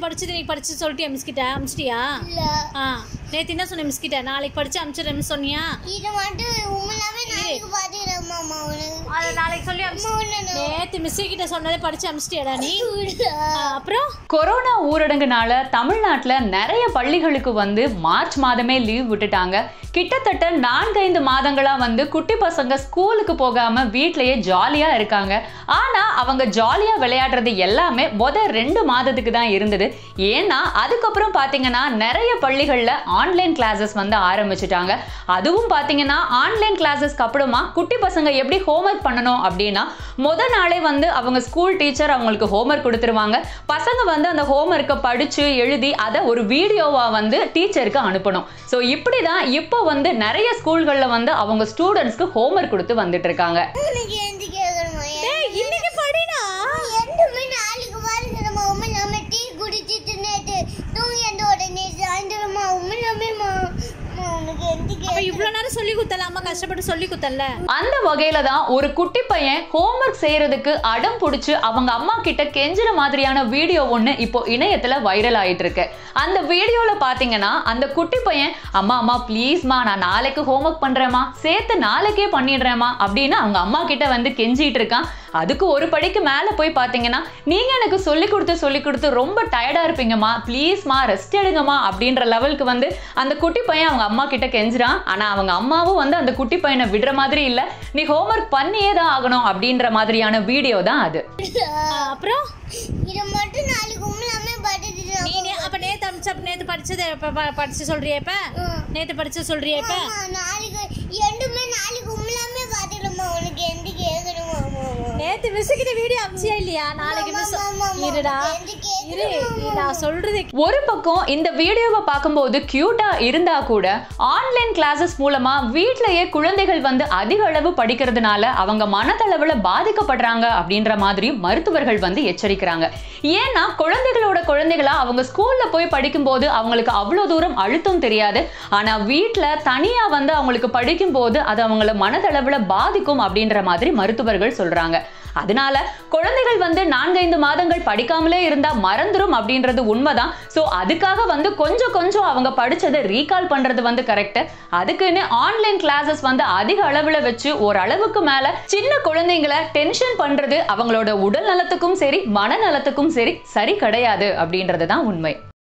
படிச்சது இன்னைக்கு படிச்சு சொல்லிட்டியா மிஸ் கிட்ட அமிச்சிட்டியா இல்ல ஆ நேத்து என்ன சொன்ன மிஸ் கிட்ட நாளைக்கு படிச்சு அமிச்சிடுறேன் மிஸ் சொன்னியா இது மட்டும் உண்மையாவே நாளைக்கு பாத்துக்கிறேம்மா அம்மா உனக்கு அதை நாளைக்கு சொல்லி அம்மா உன்னை நேத்து மிஸ் கிட்ட சொன்னதை படிச்சு அமிச்சிட்டியாடா நீ விடுடா. ஆ, அப்புறம் கொரோனா ஊரடங்குனால தமிழ்நாட்டில் நிறைய பள்ளிகளுக்கு வந்து மார்ச் மாதமே லீவ் விட்டுட்டாங்க கிட்டத்தட்ட நான்கைந்து மாதங்களா வந்து குட்டி பசங்க ஸ்கூலுக்கு போகாம வீட்லயே ஜாலியா இருக்காங்க ஆனா அவங்க ஜாலியா விளையாடுறது எல்லாமே முத ரெண்டு மாதத்துக்கு தான் இருந்தது ஏன்னா அதுக்கப்புறம் பாத்தீங்கன்னா நிறைய பள்ளிகள்ல ஆன்லைன் கிளாஸஸ் வந்து ஆரம்பிச்சிட்டாங்க அதுவும் பாத்தீங்கன்னா ஆன்லைன் கிளாஸஸ்க்கு அப்புறமா குட்டி பசங்க எப்படி ஹோம்ஒர்க் பண்ணணும் அப்படின்னா முத நாளே வந்து அவங்க ஸ்கூல் டீச்சர் அவங்களுக்கு ஹோம்ஒர்க் கொடுத்துருவாங்க பசங்க வந்து அந்த ஹோம்ஒர்க்கை படிச்சு எழுதி அதை ஒரு வீடியோவா வந்து டீச்சருக்கு அனுப்பணும் ஸோ இப்படி தான் இப்போ வந்து நிறைய ஸ்கூல்களில் வந்து அவங்க ஸ்டூடெண்ட்ஸ்க்கு ஹோம்ஒர்க் கொடுத்து வந்துட்டு இருக்காங்க உனக்கு எந்த கேட்கணுமா இன்னைக்கு படிடா ரெண்டுமே நாளைக்கு பாருங்க நம்ம உண்மை நம்ம டீ குடிச்சிட்டு நேற்று தூங்கி அந்த உடனே சாயந்தரமா உண்மையாவேம்மா அம்மா உனக்கு எந்த அப்ப கேட்க இவ்வளவு நேரம் சொல்லி குத்தல அம்மா கஷ்டப்பட்டு சொல்லி குத்தல அந்த வகையில தான் ஒரு குட்டி பையன் ஹோம்ஒர்க் செய்யறதுக்கு அடம் பிடிச்சு அவங்க அம்மா கிட்ட கெஞ்சுற மாதிரியான வீடியோ ஒண்ணு இப்போ இணையத்துல வைரல் ஆயிட்டு இருக்கு அந்த வீடியோல பாத்தீங்கன்னா அந்த குட்டி பையன் அம்மா அம்மா ப்ளீஸ்மா நான் நாளைக்கு ஹோம்ஒர்க் பண்றேம்மா சேர்த்து நாளைக்கே பண்ணிடுறேம்மா அப்படின்னு அவங்க அம்மா கிட்ட வந்து கெஞ்சிட்டு இருக்கான் அதுக்கு ஒரு படிக்கு மேல போய் பாத்தீங்கன்னா நீங்க எனக்கு சொல்லி கொடுத்து சொல்லி கொடுத்து ரொம்ப டயர்டா இருப்பீங்கம்மா ப்ளீஸ்மா ரெஸ்ட் எடுங்கம்மா அப்படின்ற லெவலுக்கு வந்து அந்த குட்டி பையன் அவங்க அம்மா கிட்ட கெஞ்சுறான் ஆனா அவங்க அம்மாவும் வந்து அந்த குட்டி பையனை விடுற மாதிரி இல்ல நீ ஹோம்ஒர்க் பண்ணியே தான் ஆகணும் அப்படின்ற மாதிரியான வீடியோ தான் அது ஆ, அப்புறம் இதை மட்டும் நாளைக்கு உண்மையாமே படிச்சுட்டு நீ நே- அப்ப நேத்து அமிச்ச அப்ப நேத்து படிச்சதை இப்ப ப- படிச்சு சொல்றியா இப்ப நேத்து படிச்சு சொல்றியா இப்ப நாளைக்கு ரெண்டுமே நாளைக்கு உண்மையாமே பாத்துக்கலாமா உனக்கு எந்த கேட்கணுமா அம்மா நேத்து மிஸ் கிட்ட வீடியோ அமிச்சியா இல்லையா நாளைக்கு மிஸ் ஆமா, ஆமா. இருடா எந்த இரு நான் சொல்றது ஒரு பக்கம் இந்த வீடியோவை பார்க்கும்போது கியூட்டா இருந்தா கூட ஆன்லைன் கிளாஸஸ் மூலமா வீட்லயே குழந்தைகள் வந்து அதிக அளவு படிக்கிறதுனால அவங்க மனதளவுல பாதிக்கப்படுறாங்க அப்படின்ற மாதிரி மருத்துவர்கள் வந்து எச்சரிக்கிறாங்க ஏன்னா குழந்தைகளோட குழந்தைகளா அவங்க ஸ்கூல்ல போய் படிக்கும்போது அவங்களுக்கு அவ்வளோ தூரம் அழுத்தம் தெரியாது ஆனா வீட்ல தனியா வந்து அவங்களுக்கு படிக்கும்போது அது அவங்கள மனதளவுல பாதிக்கும் அப்படின்ற மாதிரி மருத்துவர்கள் சொல்றாங்க அதனால குழந்தைகள் வந்து நான்கைந்து மாதங்கள் படிக்காமலே இருந்தா மறந்துரும் அப்படின்றது உண்மைதான் ஸோ அதுக்காக வந்து கொஞ்சம் கொஞ்சம் அவங்க படிச்சதை ரீகால் பண்றது வந்து கரெக்ட் அதுக்குன்னு ஆன்லைன் கிளாஸஸ் வந்து அதிக அளவுல வச்சு ஓரளவுக்கு மேல சின்ன குழந்தைங்களை டென்ஷன் பண்றது அவங்களோட உடல் நலத்துக்கும் சரி மனநலத்துக்கும் சரி சரி கிடையாது அப்படின்றது தான் உண்மை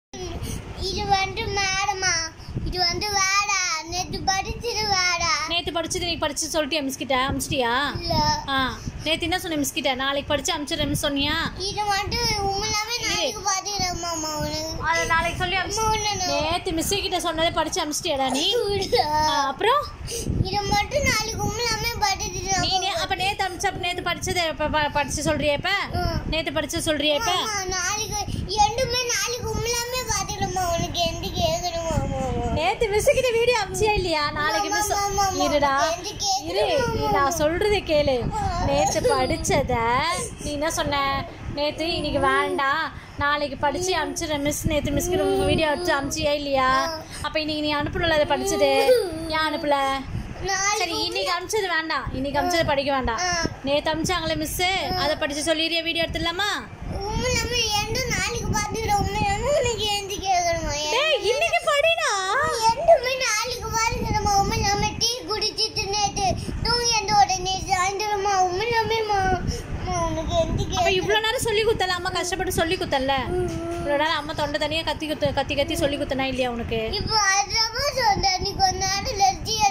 இது வந்து மேடமா இது வந்து வேடா நேற்று படிச்சது வேடா நேத்து படிச்சது இன்னைக்கு படிச்சு சொல்லிட்டியா மிஸ் கிட்ட அமிச்சிட்டியா இல்ல ஆ நேத்து என்ன சொன்ன மிஸ் கிட்ட நாளைக்கு படிச்சு அமிச்சிடுறேன் மிஸ் சொன்னியா இது மட்டும் உண்மையாவே நாளைக்கு பாத்துக்கிறேம்மா அம்மா உனக்கு அதை நாளைக்கு சொல்லி அம்மா உன்னை நேத்து மிஸ் கிட்ட சொன்னதை படிச்சு அமிச்சிட்டியாடா நீ விடுடா. ஆ, அப்புறம் இது மட்டும் நாளைக்கு உண்மையாமே படிச்சுட்டு நீ நே- அப்ப நேத்து அமிச்ச அப்ப நேத்து படிச்சதை இப்ப ப- படிச்சு சொல்றியா இப்ப நேத்து படிச்சு சொல்றியா இப்ப ஆமா, நாளைக்கு ரெண்டுமே நாளைக்கு உண்மையாமே பாத்துக்கலாமா உனக்கு எந்த கேட்கணுமா அம்மா நேத்து மிஸ் கிட்ட வீடியோ அமிச்சியா இல்லையா நாளைக்கு மிஸ் ஆமா, ஆமா, ஆமா. இருடா எந்த கேட்கணும் இரு நீ நான் சொல்றதை கேளு நேத்து படிச்சத நீ என்ன சொன்ன நேத்து இன்னைக்கு வேண்டாம் நாளைக்கு படிச்சு அமிச்சிடுறேன் மிஸ் நேத்து மிஸ்க்கு உங்க வீடியோ எடுத்து அமிச்சியா இல்லையா அப்ப இன்னைக்கு நீ அனுப்பல அதை படிச்சது ஏன் அனுப்பல நாளைக்கு சரி இன்னைக்கு அமிச்சது வேண்டாம் இன்னைக்கு அமிச்சது படிக்க வேண்டாம் நேத்து அமிச்சாங்களே மிஸ் அதை படிச்சு சொல்லிடுறிய வீடியோ எடுத்துடலாமா உண்மையாமே ரெண்டும் நாளைக்கு பாத்துக்கிறேன் உண்மையாமே உனக்கு எந்த கேட்கணுமா இன்னைக்கு படிடா ரெண்டுமே நாளைக்கு பாருங்க நம்ம உண்மையாமே டீ குடிச்சிட்டு நேற்று தூங்கி அந்த உடனே சாயந்தரமா உண்மையாமேம்மா அம்மா உனக்கு எந்த அப்ப கேட்க இவ்வளவு நேரம் சொல்லி குத்தல அம்மா கஷ்டப்பட்டு சொல்லி குத்தல இவ்வளவு நேரம் அம்மா தொண்டை தனியா கத்தி குத்து கத்தி கத்தி சொல்லி குத்தனா இல்லையா உனக்கு இப்போ அதுதான் சொன்னேன் நீ கொஞ்ச நேரம் லட்சியா